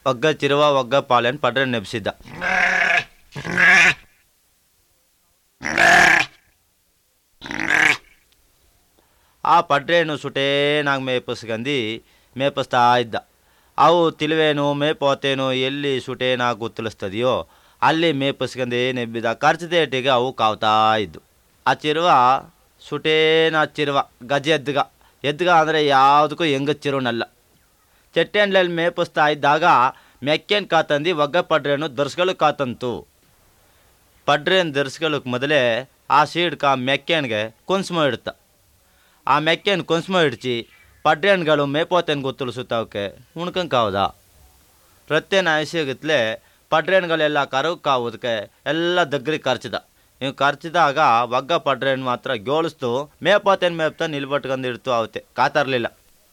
ಒಗ್ಗ ಚಿರುವ ಒಗ್ಗ ಪಾಲೆನ್ ಪಡ್ರೆ ನೆಬ್ಸಿದ್ದ ಆ ಪಡ್ರೇನು ಸುಟೇನಾಗಿ ಮೇಪಸ್ಕಂದು ಮೇಪಿಸ್ತಾ ಇದ್ದ ಅವು ತಿಳುವೇನು ಮೇಪೋತೇನು ಎಲ್ಲಿ ಸುಟೇನಾಗಿ ಗುತ್ತಲಿಸ್ತದೆಯೋ ಅಲ್ಲಿ ಮೇಪಸ್ಕಂದೇ ನೆಬ್ಬಿದ ಖರ್ಚದೇಟಿಗೆ ಅವು ಕಾವ್ತಾ ಇದ್ದು ಆ ಚಿರುವ ಸುಟೇನ ಚಿರುವ ಗಜ ಎದ್ಗ ಎದ್ಗ ಅಂದರೆ ಯಾವುದಕ್ಕೂ ಹೆಂಗ ಚಿರುನಲ್ಲ ಚೆಟ್ಟೆಂಡ್ಲಲ್ಲಿ ಮೇಪಿಸ್ತಾ ಇದ್ದಾಗ ಮೆಕ್ಕೇನ್ ಕಾತಂದು ಒಗ್ಗ ಪಡ್ರೇನು ದರ್ಸ್ಗಳು ಕಾತಂತು ಪಡ್ರೇನ್ ದರ್ಸ್ಗಳಕ್ಕೆ ಮೊದಲೇ ಆ ಸೀಡ್ಕ ಮೆಕ್ಕೇನ್ಗೆ ಕುಂಸ್ಮ ಇಡ್ತ ಆ ಮೆಕ್ಕೇನ್ ಕುಂಸ್ಮ ಇಡ್ಚಿ ಪಡ್ರೇನ್ಗಳು ಮೇಪೋತೇನು ಗೊತ್ತುಳಿಸುತ್ತವಕ್ಕೆ ಉಣ್ಕಂಕಾವ್ದ ರತ್ತೇನ ಆಯ್ಸಿಗತ್ಲೆ ಪಡ್ರೇನ್ಗಳೆಲ್ಲ ಕರವು ಕಾವುದಕ್ಕೆ ಎಲ್ಲ ದಗ್ರಿಗೆ ಖರ್ಚಿದ ಇವು ಖರ್ಚಿದಾಗ ಒಗ್ಗ ಪಡ್ರೇನ್ ಮಾತ್ರ ಗೋಳಿಸ್ತು ಮೇಪೋತೇನು ಮೇಪ್ತಾ ನಿಲ್ಬಟ್ಕೊಂಡು ಇಡ್ತು ಅವತ್ತೆ ಕಾತರ್ಲಿಲ್ಲ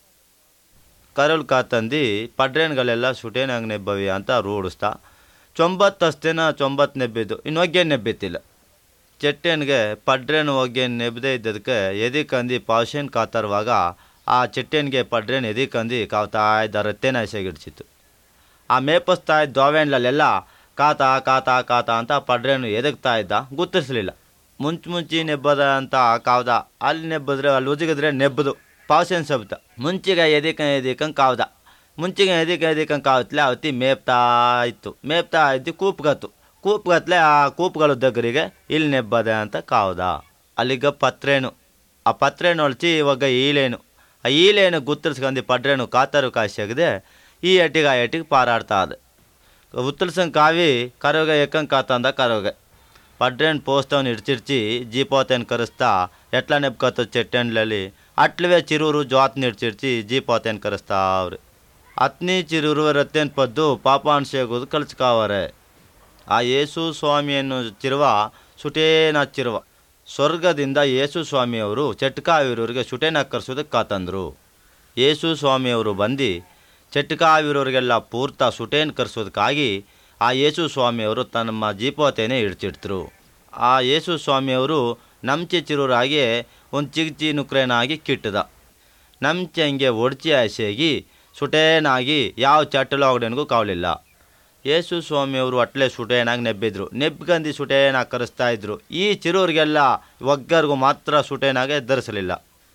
ಕರಲ್ ಕಾತಂದು ಪಡ್ರೇನ್ಗಳೆಲ್ಲ ಸುಟೇನಾಗ ನೆಬ್ಬವಿ ಅಂತ ರೂಢಿಸ್ತಾ ಚೊಂಬತ್ತು ಅಷ್ಟೇನ ಚೊಂಬತ್ತು ನೆಬ್ಬಿದ್ದು ಇನ್ನು ಒಗ್ಗೇನು ನೆಬ್ಬಿತ್ತಿಲ್ಲ ಚೆಟ್ಟೆನ್ಗೆ ಪಡ್ರೇನು ಒಗ್ಗೇನು ನೆಬ್ಬದೇ ಇದ್ದದಕ್ಕೆ ಎದಿಕಂದು ಪಾವ್ಶೇನ್ ಕಾತರುವಾಗ ಆ ಚೆಟ್ಟೆನ್ಗೆ ಪಡ್ರೇನು ಎದಿಕಂದು ಕಾವ್ತಾ ಇದ್ದ ರತ್ತೇನ ಎಸೆಗಿಡ್ಸಿತ್ತು ಆ ಮೇಪಸ್ತಾ ಇದ್ದ ದೋವೆಣ್ಲಲ್ಲೆಲ್ಲ ಕಾತ ಕಾತ ಕಾತ ಅಂತ ಪಡ್ರೇನು ಎದಗ್ತಾ ಇದ್ದ ಗುರ್ತಿಸ್ಲಿಲ್ಲ ಮುಂಚೆ ಮುಂಚೆ ನೆಬ್ಬದ ಅಂತ ಕಾವ್ದ ಅಲ್ಲಿ ನೆಬ್ಬಿದ್ರೆ ಅಲ್ಲಿ ಉಜಿಗಿದ್ರೆ ನೆಬ್ಬದು ಪಾವ್ಸೇನ್ ಸಬ್ತ ಮುಂಚಿಗೆ ಎದಿಕ ಎದಿಕಂಗೆ ಕಾವ್ದ ಮುಂಚಿಗೆ ಎದಿಕ ಎದಿಕಂಗೆ ಕಾವತ್ಲೆ ಅವತ್ತಿ ಮೇಪ್ತಾ ಇತ್ತು ಮೇಪ್ತಾ ಇದ್ದು ಕೂಪ್ಗತ್ತು ಕೂಪ್ಗತ್ಲೆ ಆ ಕೂಪ್ಗಳ దగ్గರಿಗೆ ಇಲ್ಲಿ ನೆಬ್ಬದೆ ಅಂತ ಕಾವ್ದ ಅಲ್ಲಿಗ ಪತ್ರೇನು ಆ ಪತ್ರೇನು ಹೊಳ್ಚಿ ಇವಾಗ ಈಲೇನು ಆ ಈಲೇನು ಗುತ್ತರಿಸ್ಕೊಂಡು ಪಡ್ರೇನು ಕಾತರು ಕಾಯ್ಸಾಗದೆ ಈ ಎಟ್ಟಿಗೆ ಆ ಎಟ್ಟಿಗೆ ಪಾರಾಡ್ತಾ ಅದ ಉತ್ತಲ್ಸಂಗೆ ಕಾವಿ ಕರೋಗ ಎಕ್ಕಂಗೆ ಕಾತಂದ ಕರೋಗ ಪಡ್ರೇನ್ ಪೋಸ್ತವನ್ ಇಡ್ಚಿಡ್ಚಿ ಜೀಪೋತೇನು ಕರೆಸ್ತಾ ಎಟ್ಲ ನೆಬ್ಕತ್ತ ಚೆಟ್ಟೆಂಡ್ಲಲ್ಲಿ ಅಟ್ಲವೇ ಚಿರೂರು ಜ್ವಾತ್ ನಿಡ್ಚಿಡ್ಚಿ ಜೀಪೋತೇನು ಕರೆಸ್ತಾ ಅವ್ರು ಅತ್ನಿ ಚಿರೂರು ರತ್ತೇನು ಪದ್ದು ಪಾಪ ಅನ್ಸೇಗೋದು ಕಲ್ಸ್ಕಾವರೆ ಆ ಯೇಸು ಸ್ವಾಮಿಯನ್ನು ಚಿರುವ ಸುಟೇನ ಚಿರುವ ಸ್ವರ್ಗದಿಂದ ಯೇಸು ಸ್ವಾಮಿಯವರು ಚಟ್ಕಾವಿರೋರಿಗೆ ಸುಟೇನ ಕರ್ಸೋದಕ್ಕೆ ಕಾತಂದರು ಯೇಸು ಸ್ವಾಮಿಯವರು ಬಂದು ಚಟ್ಕಾವಿರೋರಿಗೆಲ್ಲ ಪೂರ್ತ ಸುಟೇನ್ ಕರ್ಸೋದಕ್ಕಾಗಿ ಆ ಯೇಸು ಸ್ವಾಮಿಯವರು ತಮ್ಮ ಜೀಪೋತೇನೆ ಇಡ್ಚಿಡ್ತರು ಆ ಯೇಸು ಸ್ವಾಮಿಯವರು ನಮ್ಚೆ ಚಿರೂರಾಗಿ ಒಂದು ಚಿಗ್ಚಿ ನುಕ್ರೇನಾಗಿ ಕಿಟ್ಟದ ನಮ್ಚೆ ಹಂಗೆ ಒಡ್ಚಿ ಆಸೆಗಿ ಸುಟೇನಾಗಿ ಯಾವ ಚಟ್ಟಲೊಗಡೆನಿಗೂ ಕಾವಲಿಲ್ಲ ಯೇಸು ಸ್ವಾಮಿಯವರು ಅಟ್ಲೆ ಸುಟೇನಾಗಿ ನೆಬ್ಬಿದ್ರು ನೆಬ್ಗಂದು ಸುಟೇನಾಗಿ ಕರೆಸ್ತಾ ಇದ್ರು ಈ ಚಿರೋರಿಗೆಲ್ಲ ಒಗ್ಗರಿಗೂ ಮಾತ್ರ ಸುಟೇನಾಗೆ ಧರಿಸಲಿಲ್ಲ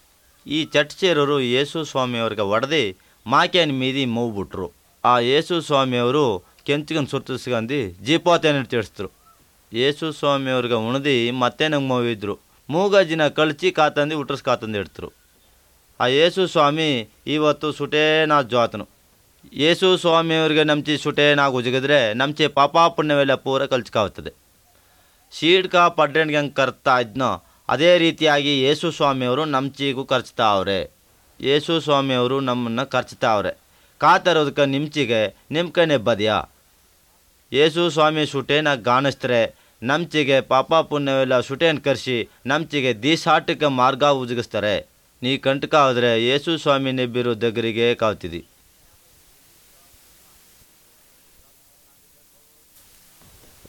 ಈ ಚಟ್ಚೇರರು ಯೇಸು ಸ್ವಾಮಿಯವ್ರಿಗೆ ಹೊಡೆದು ಮಾಕೇನ ಮೀದಿ ಮೂವ್ಬಿಟ್ರು ಆ ಯೇಸು ಸ್ವಾಮಿಯವರು ಕೆಂಚಿಗನ್ ಸುತ್ತಿಸ್ಕಂದು ಜೀಪೋತೇನ ತಿಳಿಸಿದ್ರು ಯೇಸು ಸ್ವಾಮಿಯವ್ರಿಗೆ ಉಣ್ದು ಮತ್ತೆ ನಂಗೆ ಮೂವಿದ್ರು ಮೂಗಜ್ಜಿನ ಕಳ್ಚಿ ಕಾತಂದು ಉಟ್ರಸ್ ಕಾತಂದು ಇಡ್ತರು ಆ ಯೇಸು ಸ್ವಾಮಿ ಇವತ್ತು ಸುಟೇನಾ ಜ್ವಾತನು ಯೇಸು ಸ್ವಾಮಿಯವ್ರಿಗೆ ನಮ್ಚಿ ಸುಟೇನಾಗಿ ಉಜಗಿದ್ರೆ ನಮ್ಚಿ ಪಾಪ ಪುಣ್ಯವೆಲ್ಲ ಪೂರ ಕಲ್ಚ್ಕಾಗ್ತದೆ ಶೀಡ್ಕ ಪಡ್ರೆಣ್ಗೆ ಹೆಂಗೆ ಕರ್ತಾ ಇದ್ನೋ ಅದೇ ರೀತಿಯಾಗಿ ಯೇಸು ಸ್ವಾಮಿಯವರು ನಮ್ಚಿಗೂ ಖರ್ಚ್ತಾವ್ರೆ ಯೇಸು ಸ್ವಾಮಿಯವರು ನಮ್ಮನ್ನು ಖರ್ಚ್ತಾವ್ರೆ ಕಾತರೋದಕ್ಕೆ ನಿಮ್ಚಿಗೆ ನಿಮ್ಕೆ ನೆಬ್ಬದ್ಯಾ ಯೇಸು ಸ್ವಾಮಿ ಸುಟೇನಾಗಿ ಕಾಣಿಸ್ತಾರೆ ನಮ್ಚಿಗೆ ಪಾಪ ಪುಣ್ಯವೆಲ್ಲ ಸುಟೇನ್ ಕರ್ಸಿ ನಮ್ಚಿಗೆ ದೀಸಾಟಕ್ಕೆ ಮಾರ್ಗ ಉಜಗಿಸ್ತಾರೆ ನೀ ಕಂಟಕ ಹೋದ್ರೆ ಯೇಸು ಸ್ವಾಮಿ ನೆಬ್ಬಿರೋ దగ్గರಿಗೆ ಕಾವ್ತಿದಿ